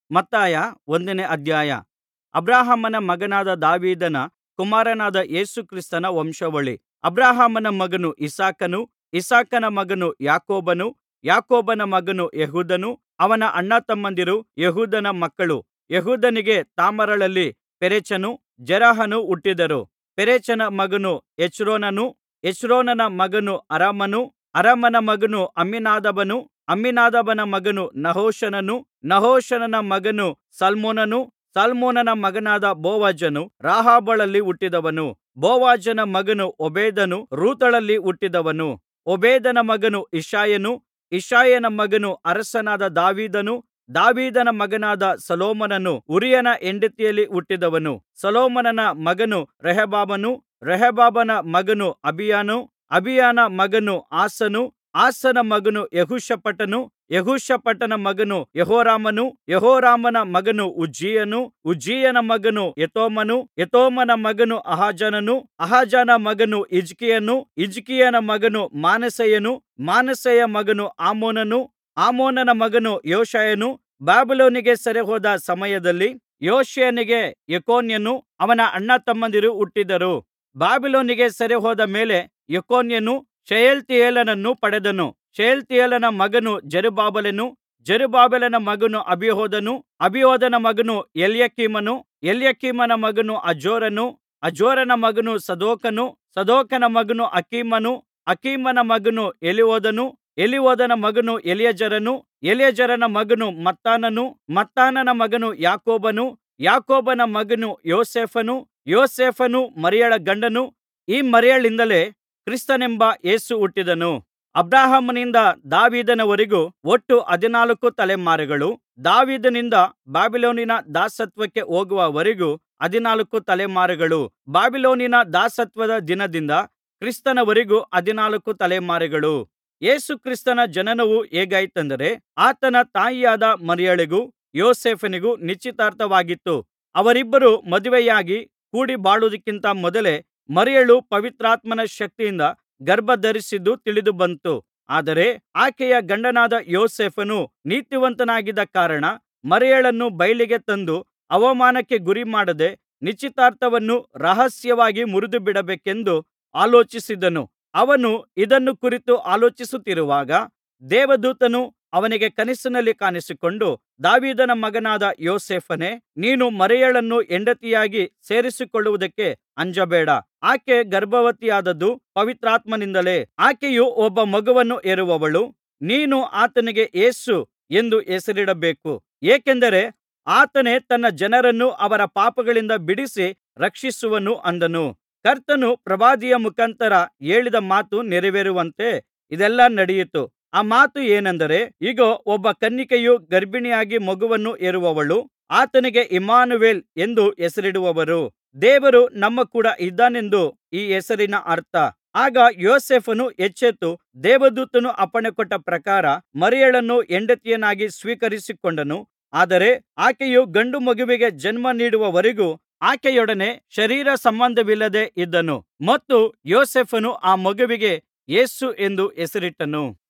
ಮತ್ತಾಯ ಒಂದನೇ ಅಧ್ಯಾಯ ಅಬ್ರಹಾಮನ ಮಗನಾದ ದಾವೀದನ ಕುಮಾರನಾದ ಯೇಸು ಕ್ರಿಸ್ತನ ವಂಶಾವಳಿ ಅಬ್ರಹಾಮನ ಮಗನು ಇಸಾಕನು ಇಸಾಕನ ಮಗನು ಯಾಕೋಬನು ಯಾಕೋಬನ ಮಗನು ಯೆಹೂದನು ಅವನ ಅಣ್ಣತಮ್ಮಂದಿರು ಯೆಹೂದನ ಮಕ್ಕಳು ಯೆಹೂದನಿಗೆ ತಾಮಾರಳಲ್ಲಿ ಪೆರೆಚನೂ ಜೆರಹನೂ ಹುಟ್ಟಿದರು ಪೆರೆಚನ ಮಗನು ಹೆಚ್ರೋನನು ಹೆಚ್ರೋನನ ಮಗನು ಅರಾಮನು ಅರಾಮನ ಮಗನು ಅಮ್ಮಿನಾದಾಬನು ಅಮ್ಮಿನಾದಾಬನ ಮಗನು ನಹಶೋನನು ನಹಶೋನನ ಮಗನು ಸಲ್ಮೋನನು ಸಲ್ಮೋನನ ಮಗನಾದ ಬೋವಜನು ರಾಹಾಬಳಲ್ಲಿ ಹುಟ್ಟಿದವನು ಬೋವಜನ ಮಗನು ಓಬೇದನು ರೂತಳಲ್ಲಿ ಹುಟ್ಟಿದವನು ಓಬೇದನ ಮಗನು ಇಷಯನು ಇಷಯನ ಮಗನು ಅರಸನಾದ ದಾವೀದನು ದಾವೀದನ ಮಗನಾದ ಸೊಲೊಮೋನನು ಉರಿಯನ ಹೆಂಡತಿಯಲ್ಲಿ ಹುಟ್ಟಿದವನು ಸೊಲೊಮೋನನ ಮಗನು ರೆಹಬ್ಬಾಮನು ರೆಹಬ್ಬಾಮನ ಮಗನು ಅಬೀಯನು ಅಬೀಯನ ಮಗನು ಆಸನು ಆಸನ ಮಗನು ಯೆಹೋಷಾಫಾಟನು ಯೆಹೋಷಾಫಾಟನ ಮಗನು ಯೆಹೋರಾಮನು ಯೆಹೋರಾಮನ ಮಗನು ಉಜ್ಜೀಯನು ಉಜ್ಜೀಯನ ಮಗನು ಯೋತಾಮನು ಯೋತಾಮನ ಮಗನು ಆಹಾಜನನು ಆಹಾಜನ ಮಗನು ಹಿಜ್ಕೀಯನು ಹಿಜ್ಕೀಯನ ಮಗನು ಮನಸ್ಸೆಯನು ಮನಸ್ಸೆಯ ಮಗನು ಆಮೋನನು ಆಮೋನನ ಮಗನು ಯೋಷೀಯನು ಬಾಬಿಲೋನಿಗೆ ಸೆರೆಹೋದ ಸಮಯದಲ್ಲಿ ಯೋಷೀಯನಿಗೆ ಯೆಕೊನ್ಯನು ಅವನ ಅಣ್ಣತಮ್ಮಂದಿರು ಹುಟ್ಟಿದರು ಬಾಬಿಲೋನಿಗೆ ಸೆರೆಹೋದ ಮೇಲೆ ಯೆಕೊನ್ಯನು ಶೆಯಲ್ತೀಯೇಲನನ್ನು ಪಡೆದನು ಶೆಯಲ್ತೀಯೇಲನ ಮಗನು ಜೆರುಬ್ಬಾಬೆಲನು ಜೆರುಬ್ಬಾಬೆಲನ ಮಗನು ಅಬಿಹೂದನು ಅಬಿಹೂದನ ಮಗನು ಎಲ್ಯಾಕೀಮನು ಎಲ್ಯಾಕೀಮನ ಮಗನು ಅಜೋರನು ಅಜೋರನ ಮಗನು ಸದೋಕನು ಸದೋಕನ ಮಗನು ಅಕೀಮನು ಅಕೀಮನ ಮಗನು ಎಲಿಹೂದನು ಎಲಿಹೂದನ ಮಗನು ಎಲಿಯಾಜರನು ಎಲಿಯಾಜರನ ಮಗನು ಮತ್ತಾನನು ಮತ್ತಾನನ ಮಗನು ಯಾಕೋಬನು ಯಾಕೋಬನ ಮಗನು ಯೋಸೇಫನು ಯೋಸೇಫನು ಮರಿಯಳ ಗಂಡನು ಈ ಮರಿಯಳಿಂದಲೇ ಕ್ರಿಸ್ತನೆಂಬ ಯೇಸು ಹುಟ್ಟಿದನು ಅಬ್ರಹಾಮನಿಂದ ದಾವೀದನವರೆಗೂ ಒಟ್ಟು ಹದಿನಾಲ್ಕು ತಲೆಮಾರುಗಳು ದಾವೀದನಿಂದ ಬಾಬಿಲೋನಿನ ದಾಸತ್ವಕ್ಕೆ ಹೋಗುವವರೆಗೂ ಹದಿನಾಲ್ಕು ತಲೆಮಾರುಗಳು ಬಾಬಿಲೋನಿನ ದಾಸತ್ವದ ದಿನದಿಂದ ಕ್ರಿಸ್ತನವರೆಗೂ ಹದಿನಾಲ್ಕು ತಲೆಮಾರುಗಳು ಯೇಸು ಕ್ರಿಸ್ತನ ಜನನವು ಹೇಗಾಯಿತೆಂದರೆ ಆತನ ತಾಯಿಯಾದ ಮರಿಯಳಿಗೂ ಯೋಸೇಫನಿಗೂ ನಿಶ್ಚಿತಾರ್ಥವಾಗಿತ್ತು ಅವರಿಬ್ಬರು ಮದುವೆಯಾಗಿ ಕೂಡಿ ಬಾಳುವುದಕ್ಕಿಂತ ಮೊದಲೇ ಮರಿಯಳು ಪವಿತ್ರಾತ್ಮನ ಶಕ್ತಿಯಿಂದ ಗರ್ಭಧರಿಸಿದ್ದು ತಿಳಿದುಬಂತು ಆದರೆ ಆಕೆಯ ಗಂಡನಾದ ಯೋಸೇಫನು ನೀತಿವಂತನಾಗಿದ್ದ ಕಾರಣ ಮರಿಯಳನ್ನು ಬಯಲಿಗೆ ತಂದು ಅವಮಾನಕ್ಕೆ ಗುರಿಮಾಡದೆ ನಿಶ್ಚಿತಾರ್ಥವನ್ನು ರಹಸ್ಯವಾಗಿ ಮುರಿದುಬಿಡಬೇಕೆಂದು ಆಲೋಚಿಸಿದನು ಅವನು ಇದನ್ನು ಕುರಿತು ಆಲೋಚಿಸುತ್ತಿರುವಾಗ ದೇವದೂತನು ಅವನಿಗೆ ಕನಸಿನಲ್ಲಿ ಕಾಣಿಸಿಕೊಂಡು ದಾವೀದನ ಮಗನಾದ ಯೋಸೇಫನೇ ನೀನು ಮರಿಯಳನ್ನು ಹೆಂಡತಿಯಾಗಿ ಸೇರಿಸಿಕೊಳ್ಳುವುದಕ್ಕೆ ಅಂಜಬೇಡ ಆಕೆ ಗರ್ಭವತಿಯಾದದ್ದು ಪವಿತ್ರಾತ್ಮನಿಂದಲೇ ಆಕೆಯು ಒಬ್ಬ ಮಗುವನ್ನು ಹೆರುವವಳು ನೀನು ಆತನಿಗೆ ಯೇಸು ಎಂದು ಹೆಸರಿಡಬೇಕು ಏಕೆಂದರೆ ಆತನೇ ತನ್ನ ಜನರನ್ನು ಅವರ ಪಾಪಗಳಿಂದ ಬಿಡಿಸಿ ರಕ್ಷಿಸುವನು ಅಂದನು ಕರ್ತನು ಪ್ರವಾದಿಯ ಮುಖಾಂತರ ಹೇಳಿದ ಮಾತು ನೆರವೇರುವಂತೆ ಇದೆಲ್ಲಾ ನಡೆಯಿತು ಆ ಮಾತು ಏನೆಂದರೆ ಇಗೋ ಒಬ್ಬ ಕನ್ನಿಕೆಯು ಗರ್ಭಿಣಿಯಾಗಿ ಮಗುವನ್ನು ಹೆರುವವಳು ಆತನಿಗೆ ಇಮ್ಮಾನುವೇಲ್ ಎಂದು ಹೆಸರಿಡುವರು ದೇವರು ನಮ್ಮ ಕೂಡ ಇದ್ದಾನೆಂದು ಈ ಹೆಸರಿನ ಅರ್ಥ ಆಗ ಯೋಸೇಫನು ಎಚ್ಚೆತ್ತು ದೇವದೂತನು ಅಪ್ಪಣೆಕೊಟ್ಟ ಪ್ರಕಾರ ಮರಿಯಳನ್ನು ಹೆಂಡತಿಯನ್ನಾಗಿ ಸ್ವೀಕರಿಸಿಕೊಂಡನು ಆದರೆ ಆಕೆಯು ಗಂಡು ಮಗುವಿಗೆ ಜನ್ಮ ನೀಡುವವರೆಗೂ ಆಕೆಯೊಡನೆ ಶರೀರ ಸಂಬಂಧವಿಲ್ಲದೆ ಇದ್ದನು ಮತ್ತು ಯೋಸೇಫನು ಆ ಮಗುವಿಗೆ ಯೇಸು ಎಂದು ಹೆಸರಿಟ್ಟನು